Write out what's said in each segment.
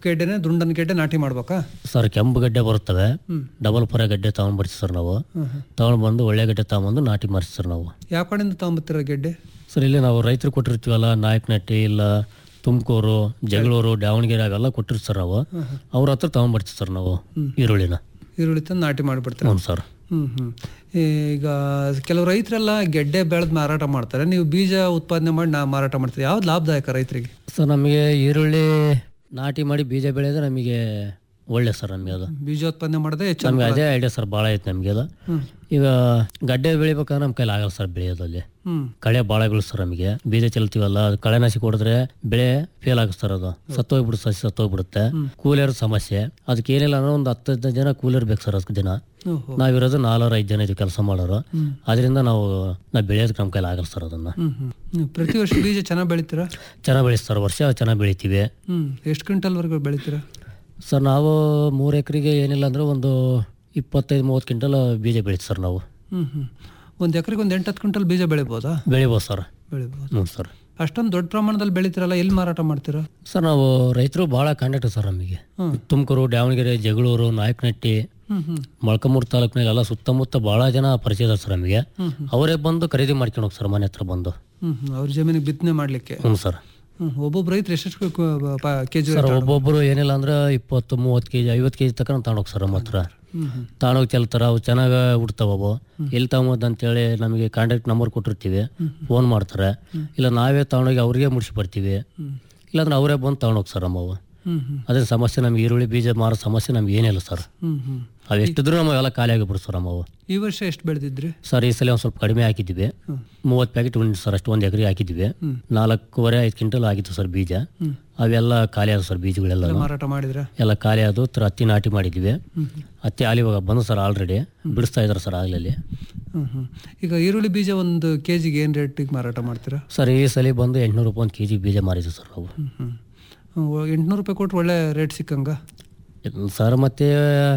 ಗೆಡ್ಡೆನೇ ದುಂಡನ ಗೆಡ್ಡೆ ನಾಟಿ ಮಾಡ್ಬೇಕಾ ಸರ್ ಕೆಂಪು ಗಡ್ಡೆ ಬರುತ್ತವೆ ಹ್ಮ್. ಡಬಲ್ ಪೊರೆ ಗಡ್ಡೆ ತಗೊಂಡ್ ಬರ್ತೀವಿ ಸರ್ ನಾವು ಹ್ಮ್ ಹ್ಮ್. ತಗೊಂಡು ಬಂದು ಒಳ್ಳೆ ಗಡ್ಡೆ ತಗೊಂಬಂದು ನಾಟಿ ಮಾಡಿಸಿ ಸರ್ ನಾವು ಯಾವ ಕಡೆಯಿಂದ ತಗೊಂಬತ್ತೀರ ಗೆಡ್ಡೆ ಸರ್ ಇಲ್ಲಿ ನಾವು ರೈತರು ಕೊಟ್ಟಿರ್ತೀವಲ್ಲ ನಾಯಕನಟ್ಟಿ ಇಲ್ಲ ತುಮಕೂರು ಜಗಳೂರು ದಾವಣಗೆರೆ ಅವೆಲ್ಲ ಕೊಟ್ಟಿರ್ತೀವಿ ಸರ್ ನಾವು ಅವ್ರ ಹತ್ರ ತಗೊಂಡ್ಬರ್ತೀವಿ ಸರ್ ನಾವು ಈರುಳ್ಳಿನ ಈರುಳ್ಳಿ ತಂದು ನಾಟಿ ಮಾಡಿಬಿಡ್ತೀರ ಹ್ಞೂ ಸರ್ ಹ್ಮ್ ಹ್ಮ್ ಈಗ ಕೆಲವು ರೈತರೆಲ್ಲ ಗೆಡ್ಡೆ ಬೆಳೆದು ಮಾರಾಟ ಮಾಡ್ತಾರೆ ನೀವು ಬೀಜ ಉತ್ಪಾದನೆ ಮಾಡಿ ನಾ ಮಾರಾಟ ಮಾಡ್ತೀರಿ ಯಾವ್ದು ಲಾಭದಾಯಕ ರೈತರಿಗೆ ಸರ್ ನಮಗೆ ಈರುಳ್ಳಿ ನಾಟಿ ಮಾಡಿ ಬೀಜ ಬೆಳೆಯೋದು ನಮಗೆ ಒಳ್ಳೆ ಸರ್ ನಮಗೆ ಅದು ಬೀಜೋತ್ಪಾದನೆ ಮಾಡಿದ್ರೆ ಹೆಚ್ಚು ನಮಗೆ ಅದೇ ಐಡಿಯಾ ಸರ್ ಭಾಳ ಐತೆ ನಮಗೆ ಅದು ಹ್ಮ್. ಈಗ ಗಡ್ಡೆ ಬೆಳಿಬೇಕಾದ್ರೆ ನಮ್ಮ ಕೈಲಿ ಆಗಲ್ಲ ಸರ್ ಬೆಳೆಯೋದಲ್ಲಿ ಹ್ಮ್ ಕಳೆ ಭಾಳ ಬೀಳುತ್ತೆ ಸರ್ ನಮಗೆ ಬೀಜ ಚೆಲ್ತೀವಲ್ಲ ಅದು ಕಳೆನಾಶಿ ಕೊಡಿದ್ರೆ ಬೆಳೆ ಫೇಲ್ ಆಗುತ್ತೆ ಸರ್ ಅದು ಸತ್ತೋಗ್ಬಿಡುತ್ತೆ ಸಸಿ ಸತ್ತೋಗ್ಬಿಡುತ್ತೆ ಕೂಲಿಯರ್ ಸಮಸ್ಯೆ ಅದಕ್ಕೆ ಏನಿಲ್ಲ ಅಂದ್ರೆ ಒಂದು ಹತ್ತು ಹದಿನೈದು ಜನ ಕೂಲಿಯರ್ ಬೇಕು ಸರ್ ಅದಕ್ಕೆ ದಿನ ಓಹೋ ನಾವಿರೋದು ನಾಲ್ವರು ಐದು ಜನ ಇದು ಕೆಲಸ ಮಾಡೋರು ಅದರಿಂದ ನಾವು ನಾವು ಬೆಳೆಯೋದಕ್ಕೆ ನಮ್ಮ ಕೈಲಿ ಆಗಲ್ಲ ಸರ್ ಅದನ್ನು ಹ್ಮ್ ಹ್ಮ್ ಹ್ಮ್. ಪ್ರತಿ ವರ್ಷ ಬೀಜ ಚೆನ್ನಾಗಿ ಬೆಳಿತೀರಾ ಚೆನ್ನಾಗಿ ಬೆಳೆಸ್ತಾರೆ ವರ್ಷ ಚೆನ್ನಾಗಿ ಬೆಳಿತೀವಿ ಹ್ಮ್ ಎಷ್ಟು ಕ್ವಿಂಟಲ್ವರೆಗೂ ಬೆಳಿತೀರಾ ಸರ್ ನಾವು ಮೂರು ಎಕರೆಗೆ ಏನಿಲ್ಲ ಅಂದ್ರೆ ಒಂದು ಇಪ್ಪತ್ತೈದು ಮೂವತ್ತು ಕ್ವಿಂಟಲ್ ಬೀಜ ಬೆಳಿತೀವಿ ಸರ್ ನಾವು ಹ್ಮ್ ಹ್ಮ್ ಒಂದು ಎಕರೆಗೆ ಒಂದು ಎಂಟು ಹತ್ತು ಕ್ವಿಂಟಲ್ ಬೀಜ ಬೆಳಿಬೋದಾ ಬೆಳಿಬೋದು ಸರ್ ಬೆಳಿಬೋದು ಹ್ಞೂ ಸರ್ ಅಷ್ಟೊಂದು ದೊಡ್ಡ ಪ್ರಮಾಣದಲ್ಲಿ ಬೆಳಿತೀರಲ್ಲ ಎಲ್ಲಿ ಮಾರಾಟ ಮಾಡ್ತೀರಾ ಸರ್ ನಾವು ರೈತರು ಭಾಳ ಕಾಂಟ್ಯಾಕ್ಟ್ ಸರ್ ನಮಗೆ ಹ್ಮ್. ತುಮಕೂರು ದಾವಣಗೆರೆ ಜಗಳೂರು ನಾಯಕನಟ್ಟಿ ಹ್ಮ್ ಹ್ಮ್ ಮೊಳಕಮೂರು ತಾಲೂಕಿನಾಗೆಲ್ಲ ಸುತ್ತಮುತ್ತ ಭಾಳ ಜನ ಪರಿಚಯ ಇದಾರೆ ಸರ್ ನಮಗೆ ಹ್ಮ್ ಅವರೇ ಬಂದು ಖರೀದಿ ಮಾಡ್ಕೊಂಡು ಹೋಗಿ ಸರ್ ಮನೆ ಹತ್ರ ಬಂದು ಹ್ಮ್ ಹ್ಮ್ ಅವ್ರ ಜಮೀನಿಗೆ ಬಿತ್ತನೆ ಮಾಡ್ಲಿಕ್ಕೆ ಹ್ಞೂ ಸರ್ ಹ್ಮ್ ಒಬ್ಬೊಬ್ಬ ರೈತರು ಎಷ್ಟೆಷ್ಟು ಕೆ ಜಿ ಸರ್ ಒಬ್ಬೊಬ್ಬರು ಏನಿಲ್ಲ ಅಂದ್ರೆ ಇಪ್ಪತ್ತು ಮೂವತ್ತು ಕೆ ಜಿ ಐವತ್ತು ಕೆ ಜಿ ತನಕ ತಗೊಂಡೋಗಿ ಸರ್ ನಮ್ಮ ಹತ್ರ ಹ್ಮ್ ಹ್ಮ್ ತಗೊಂಡೋಗಿ ಚೆಲ್ತಾರೆ ಅವು ಚೆನ್ನಾಗಿ ಉಡ್ತಾವ ಅವು ಎಲ್ಲಿ ತಗೊಂಬದ್ ಅಂತೇಳಿ ನಮಗೆ ಕಾಂಟ್ಯಾಕ್ಟ್ ನಂಬರ್ ಕೊಟ್ಟಿರ್ತೀವಿ ಫೋನ್ ಮಾಡ್ತಾರೆ ಇಲ್ಲ ನಾವೇ ತಗೊಂಡೋಗಿ ಅವ್ರಿಗೆ ಮುಡಿಸಿ ಬರ್ತೀವಿ ಇಲ್ಲಾಂದ್ರೆ ಅವರೇ ಬಂದು ತಗೊಂಡೋಗಿ ಸರ್ ನಮ್ಮವು ಹ್ಮ್ ಹ್ಮ್ ಅದೇ ಸಮಸ್ಯೆ ನಮ್ಗೆ ಈರುಳ್ಳಿ ಬೀಜ ಮಾರೋ ಸಮಸ್ಯೆ ನಮ್ಗೆ ಏನಿಲ್ಲ ಸರ್ ಹ್ಮ್ ಹ್ಮ್ ಅವು ಎಷ್ಟಿದ್ರು ನಮಗೆಲ್ಲ ಖಾಲಿ ಆಗಿಬಿಡ್ತು ಸರ್ ನಮ್ಮವು ಈ ವರ್ಷ ಎಷ್ಟು ಬೆಳೆದಿದ್ರಿ ಸರ್ ಈ ಸಲ ಒಂದು ಸ್ವಲ್ಪ ಕಡಿಮೆ ಹಾಕಿದ್ವಿ ಹ್ಮ್. ಮೂವತ್ತು ಪ್ಯಾಕೆಟ್ ಉಂಟು ಸರ್ ಅಷ್ಟು ಒಂದು ಎಕರೆ ಹಾಕಿದ್ವಿ ಹ್ಮ್. ನಾಲ್ಕೂವರೆ ಐದು ಕ್ವಿಂಟಲ್ ಆಗಿತ್ತು ಸರ್ ಬೀಜ ಹ್ಮ್. ಅವೆಲ್ಲ ಖಾಲಿ ಆದವು ಸರ್ ಬೀಜಗಳೆಲ್ಲ ಮಾರಾಟ ಮಾಡಿದ್ರ ಎಲ್ಲ ಖಾಲಿ ಆದವು ತರ ಹತ್ತಿ ನಾಟಿ ಮಾಡಿದ್ವಿ ಹ್ಮ್ ಹತ್ತಿ ಹಾಲಿ ಇವಾಗ ಬಂದು ಸರ್ ಆಲ್ರೆಡಿ ಬಿಡಿಸ್ತಾ ಇದ್ದಾರೆ ಸರ್ ಆಗಲಲ್ಲಿ ಹ್ಮ್ ಹ್ಮ್ ಈಗ ಈರುಳ್ಳಿ ಬೀಜ ಒಂದು ಕೆ ಜಿಗೆ ಏನು ರೇಟಿಗೆ ಮಾರಾಟ ಮಾಡ್ತೀರಾ ಸರ್ ಈ ಸಲ ಬಂದು ಎಂಟ್ನೂರು ರೂಪಾಯಿ ಒಂದು ಕೆ ಜಿ ಬೀಜ ಮಾರಿದ್ವಿ ಸರ್ ನಾವು ಹ್ಮ್ ಹ್ಮ್ ಎಂಟುನೂರು ರೂಪಾಯಿ ಕೊಟ್ಟು ಒಳ್ಳೆ ರೇಟ್ ಸಿಕ್ಕಂಗ ಸರ್ ಮತ್ತೆ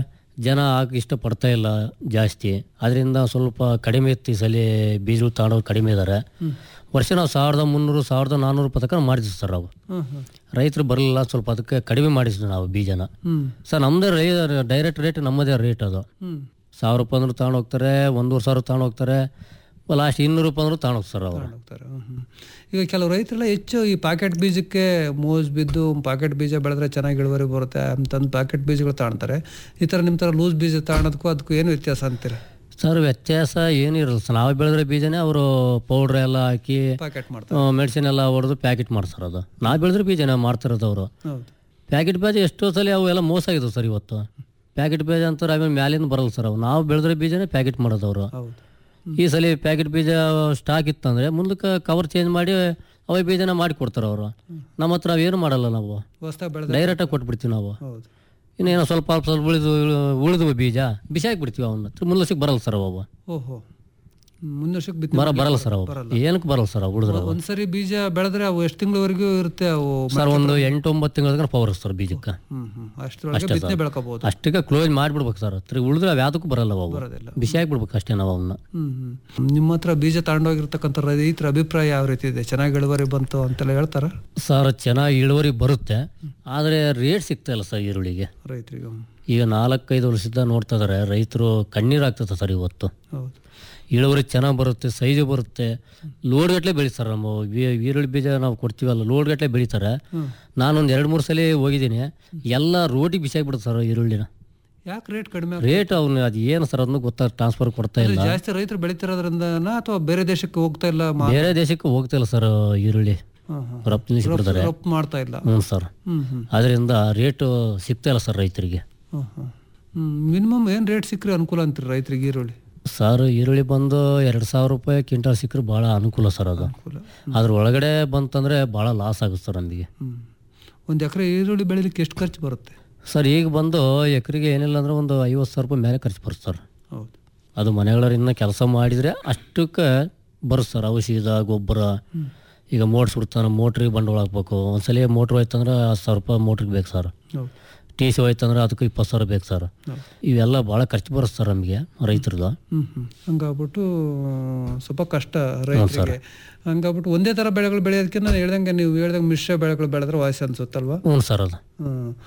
ಜನ ಆಗ ಇಷ್ಟಪಡ್ತಾ ಇಲ್ಲ ಜಾಸ್ತಿ ಅದರಿಂದ ಸ್ವಲ್ಪ ಕಡಿಮೆ ಇತ್ತು ಈ ಸಲ ಬೀಜ ತಗೊಂಡೋರು ಕಡಿಮೆ ಇದ್ದಾರೆ ವರ್ಷ ನಾವು ಸಾವಿರದ ಮುನ್ನೂರು ಸಾವಿರದ ನಾನ್ನೂರು ರೂಪಾಯಿ ತನಕ ಮಾಡಿದ್ವಿ ಸರ್ ನಾವು ಹ್ಮ್ ಹ್ಮ್ ರೈತರು ಬರಲಿಲ್ಲ ಸ್ವಲ್ಪ ಅದಕ್ಕೆ ಕಡಿಮೆ ಮಾಡಿಸಿದ್ವಿ ನಾವು ಬೀಜನ ಹ್ಮ್ ಸರ್ ನಮ್ಮದೇ ರೈ ಡೈರೆಕ್ಟ್ ರೇಟ್ ನಮ್ಮದೇ ರೇಟ್ ಅದು ಹ್ಮ್ ಸಾವಿರ ರೂಪಾಯಿ ಅಂದ್ರೆ ತಗೊಂಡು ಹೋಗ್ತಾರೆ ಒಂದೂವರೆ ಸಾವಿರ ತಗೊಂಡು ಹೋಗ್ತಾರೆ ಲಾಸ್ಟ್ ಇನ್ನೂರು ರೂಪಾಯಿ ಅಂದ್ರೆ ತಗೊಂಡು ಹೋಗ್ತಾರೆ ಅವರು ಹೋಗ್ತಾರೆ ಹ್ಮ್ ಹ್ಮ್. ಈಗ ಕೆಲವು ರೈತರೆಲ್ಲ ಹೆಚ್ಚು ಈ ಪಾಕೆಟ್ ಬೀಜಕ್ಕೆ ಮೋಸ್ ಬಿದ್ದು ಪಾಕೆಟ್ ಬೀಜ ಬೆಳೆದ್ರೆ ಚೆನ್ನಾಗಿ ಇಳುವರಿ ಬರುತ್ತೆ ಅಂತಂದು ಪಾಕೆಟ್ ಬೀಜಗಳು ತಗೊಳ್ತಾರೆ ಈ ಥರ ನಿಮ್ಮ ಥರ ಲೂಸ್ ಬೀಜ ತಗೊಳೋದಕ್ಕೂ ಅದಕ್ಕೂ ಏನು ವ್ಯತ್ಯಾಸ ಅಂತೀರ ಸರ್ ವ್ಯತ್ಯಾಸ ಏನಿರಲ್ಲ ಸರ್ ನಾವು ಬೆಳೆದ್ರೆ ಬೀಜನೇ ಅವರು ಪೌಡ್ರ್ ಎಲ್ಲ ಹಾಕಿ ಪಾಕೆಟ್ ಮಾಡ್ತಾರೆ ಮೆಡಿಸಿನ್ ಎಲ್ಲ ಹೊಡೆದು ಪ್ಯಾಕೆಟ್ ಮಾಡ್ತಾರೆ ಅದು ನಾವು ಬೆಳೆದ್ರೆ ಬೀಜನೇ ಮಾಡ್ತಿರೋದು ಅವರು ಹೌದು ಪ್ಯಾಕೆಟ್ ಬೀಜ ಎಷ್ಟೋ ಸಲ ಅವು ಎಲ್ಲ ಮೋಸ ಆಗಿದ್ದವು ಸರ್ ಇವತ್ತು ಪ್ಯಾಕೆಟ್ ಬೀಜ ಅಂತಾರೆ ಆಮೇಲೆ ಮ್ಯಾಲಿಂದ ಬರಲ್ಲ ಸರ್ ಅವು ನಾವು ಬೆಳೆದ್ರೆ ಬೀಜನೇ ಪ್ಯಾಕೆಟ್ ಮಾಡೋದು ಅವರು ಹೌದು ಈ ಸಲ ಪ್ಯಾಕೆಟ್ ಬೀಜ ಸ್ಟಾಕ್ ಇತ್ತಂದ್ರೆ ಮುಂದಕ್ಕೆ ಕವರ್ ಚೇಂಜ್ ಮಾಡಿ ಅವೇ ಬೀಜನ ಮಾಡಿ ಕೊಡ್ತಾರೆ ಅವರು ನಮ್ಮ ಹತ್ರ ಅವೇನು ಮಾಡಲ್ಲ ನಾವು ಹೊಸ್ದಾಗಿ ಬೆಳೆದ ಡೈರೆಕ್ಟಾಗಿ ಕೊಟ್ಬಿಡ್ತೀವಿ ನಾವು ಹೌದು ಇನ್ನೇನೋ ಸ್ವಲ್ಪ ಸ್ವಲ್ಪ ಉಳಿದು ಉಳಿದು ಬೀಜ ಬಿಸಿ ಹಾಕ್ಬಿಡ್ತೀವಿ ಅವನ್ನ ಮುಂದೆ ವರ್ಷಕ್ಕೆ ಬರಲ್ಲ ಸರ್ ಅವು ಓಹೋ ಮುಂದೆ ವರ್ಷಕ್ಕೆ ಬಿತ್ತನೆ ಬರ ಬರಲ್ಲ ಸರ್ ಅವು ಬರಲ್ಲ. ಏನಕ್ಕೆ ಬರಲ್ಲ ಸರ್ ಅವು ಉಳಿದ್ರೆ ಅವು ಒಂದ್ಸರಿ ಬೀಜ ಬೆಳೆದ್ರೆ ಅವು ಎಷ್ಟು ತಿಂಗಳವರೆಗೂ ಇರುತ್ತೆ ಅವು ಸರ್ ಒಂದು ಎಂಟು ಒಂಬತ್ತು ತಿಂಗಳ ಪವರ್ ಸರ್ ಬೀಜಕ್ಕೆ ಹ್ಮ್ ಹ್ಮ್ ಅಷ್ಟರೊಳಗೆ ಬಿತ್ತನೆ ಬೆಳ್ಕೋಬಹುದು ಅಷ್ಟಕ್ಕೆ ಕ್ಲೋಸ್ ಮಾಡಿಬಿಡ್ಬೇಕು ಸರ್ ತಿರ್ಗಿ ಉಳಿದ್ರೆ ಅವು ಯಾವುದಕ್ಕೂ ಬರಲ್ಲ ಅವು ಬರೋದಿಲ್ಲ ಬಿಸಿ ಹಾಕ್ಬಿಡ್ಬೇಕು ಅಷ್ಟೇ ನಾವು ಅವನ್ನ ಹ್ಮ್ ಹ್ಮ್ ನಿಮ್ಮ ಹತ್ರ ಬೀಜ ತಗೊಂಡೋಗಿರ್ತಕ್ಕಂಥ ರೈತರ ಅಭಿಪ್ರಾಯ ಯಾವ ರೀತಿ ಇದೆ ಚೆನ್ನಾಗಿ ಇಳುವರಿ ಬಂತು ಅಂತೆಲ್ಲ ಹೇಳ್ತಾರ ಸರ್ ಚೆನ್ನಾಗಿ ಇಳುವರಿ ಬರುತ್ತೆ ಆದರೆ ರೇಟ್ ಸಿಗ್ತಾ ಇಲ್ಲ ಸರ್ ಈರುಳ್ಳಿಗೆ ರೈತರಿಗೆ ಈಗ ನಾಲ್ಕೈದು ವರ್ಷದಿಂದ ನೋಡ್ತಾ ಇದಾರೆ ರೈತರು ಕಣ್ಣೀರು ಆಗ್ತದೆ ಸರ್ ಇವತ್ತು ಹೌದು ಇಳುವರಿ ಚೆನ್ನಾಗಿ ಬರುತ್ತೆ ಸೈಜು ಬರುತ್ತೆ ಲೋಡ್ ಗಟ್ಟಲೆ ಬೆಳೀತಾರೆ ನಮ್ಮ ಈ- ಈರುಳ್ಳಿ ಬೀಜ ನಾವು ಕೊಡ್ತೀವಲ್ಲ ಲೋಡ್ ಗಟ್ಟಲೆ ಬೆಳೀತಾರೆ ನಾನೊಂದು ಎರಡು ಮೂರು ಸಲ ಹೋಗಿದ್ದೀನಿ ಎಲ್ಲ ರೋಟಿಗೆ ಬಿಸಿ ಆಗ್ಬಿಡುತ್ತೆ ಸರ್ ಈರುಳ್ಳಿನ ಯಾಕೆ ರೇಟ್ ಕಡಿಮೆ ಆಗ್- ರೇಟ್ ಅವ್ನು ಅದು ಏನು ಸರ್ ಅದನ್ನು ಗೊತ್ತಾ ಟ್ರಾನ್ಸ್ಫರ್ ಕೊಡ್ತಾ ಇಲ್ಲ ಜಾಸ್ತಿ ರೈತರು ಬೆಳಿತಿರೋದ್ರಿಂದನಾ ಅಥವಾ ಬೇರೆ ದೇಶಕ್ಕೆ ಹೋಗ್ತಾ ಇಲ್ಲ ಮಾ- ಬೇರೆ ದೇಶಕ್ಕೆ ಹೋಗ್ತಿಲ್ಲ ಸರ್ ಈರುಳ್ಳಿ ಹ್ಮ್ ಹ್ಮ್. ರಫ್ತು ನಿಲ್ಲಿಸ್ಬಿಡ್ತಾರೆ ರಫ್ತು ಮಾಡ್ತಾ ಇಲ್ಲ ಹ್ಞೂ ಸರ್ ಹ್ಮ್ ಹ್ಮ್ ಅದರಿಂದ ರೇಟು ಸಿಗ್ತಾ ಇಲ್ಲ ಸರ್ ರೈತರಿಗೆ ಹ್ಮ್ ಹ್ಮ್ ಹ್ಮ್ ಮಿನಿಮಮ್ ಏನು ರೇಟ್ ಸಿಕ್ಕರೆ ಅನುಕೂಲ ಅಂತೀರಿ ರೈತರಿಗೆ ಈರುಳ್ಳಿ ಸರ್ ಈರುಳ್ಳಿ ಬಂದು ಎರಡು ಸಾವಿರ ರೂಪಾಯಿ ಕ್ವಿಂಟಲ್ ಸಿಕ್ಕರೆ ಭಾಳ ಅನುಕೂಲ ಸರ್ ಅದು ಅನುಕೂಲ ಅದ್ರ ಒಳಗಡೆ ಬಂತಂದರೆ ಭಾಳ ಲಾಸ್ ಆಗುತ್ತೆ ಸರ್ ನಮಗೆ ಹ್ಮ್ ಒಂದು ಎಕರೆ ಈರುಳ್ಳಿ ಬೆಳಿಲಿಕ್ಕೆ ಎಷ್ಟು ಖರ್ಚು ಬರುತ್ತೆ ಸರ್ ಈಗ ಬಂದು ಎಕರೆಗೆ ಏನಿಲ್ಲ ಅಂದ್ರೆ ಒಂದು ಐವತ್ತು ಸಾವಿರ ರೂಪಾಯಿ ಮೇಲೆ ಖರ್ಚು ಬರುತ್ತೆ ಸರ್ ಹೌದು ಅದು ಮನೆಗಳನ್ನ ಕೆಲಸ ಮಾಡಿದರೆ ಅಷ್ಟಕ್ಕೆ ಬರುತ್ತೆ ಸರ್ ಔಷಧ ಗೊಬ್ಬರ ಈಗ ಮೋಟ್ರ್ ಸುಡ್ತಾನೆ ಮೋಟ್ರಿಗೆ ಬಂಡವಾಳ ಹಾಕ್ಬೇಕು ಒಂದ್ಸಲ ಮೋಟ್ರ್ ಹೋಯ್ತಂದ್ರೆ ಹತ್ತು ಸಾವಿರ ರೂಪಾಯಿ ಮೋಟ್ರಿಗೆ ಬೇಕು ಸರ್ ಹೌದು ಟಿ ಸಿ ಹೋಯ್ತಂದ್ರೆ ಅದಕ್ಕೆ ಇಪ್ಪತ್ತು ಸಾವಿರ ಬೇಕು ಸರ್ ಹೌದು. ಇವೆಲ್ಲ ಭಾಳ ಖರ್ಚು ಬರುತ್ತೆ ಸರ್ ನಮಗೆ ರೈತರದು ಹ್ಮ್ ಹ್ಮ್ ಹಂಗಾಗ್ಬಿಟ್ಟು ಸ್ವಲ್ಪ ಕಷ್ಟ ರೈತರಿಗೆ ಹಂಗಾಗ್ಬಿಟ್ಟು ಒಂದೇ ಥರ ಬೆಳೆಗಳು ಬೆಳೆಯೋದಕ್ಕೆ ನಾನು ಹೇಳ್ದಂಗೆ ನೀವು ಹೇಳ್ದಂಗೆ ಮಿಶ್ರ ಬೆಳೆಗಳು ಬೆಳೆದ್ರೆ ವಾಸಿ ಅನ್ಸುತ್ತಲ್ವಾ ಹ್ಞೂ ಸರ್ ಅದು ಹ್ಮ್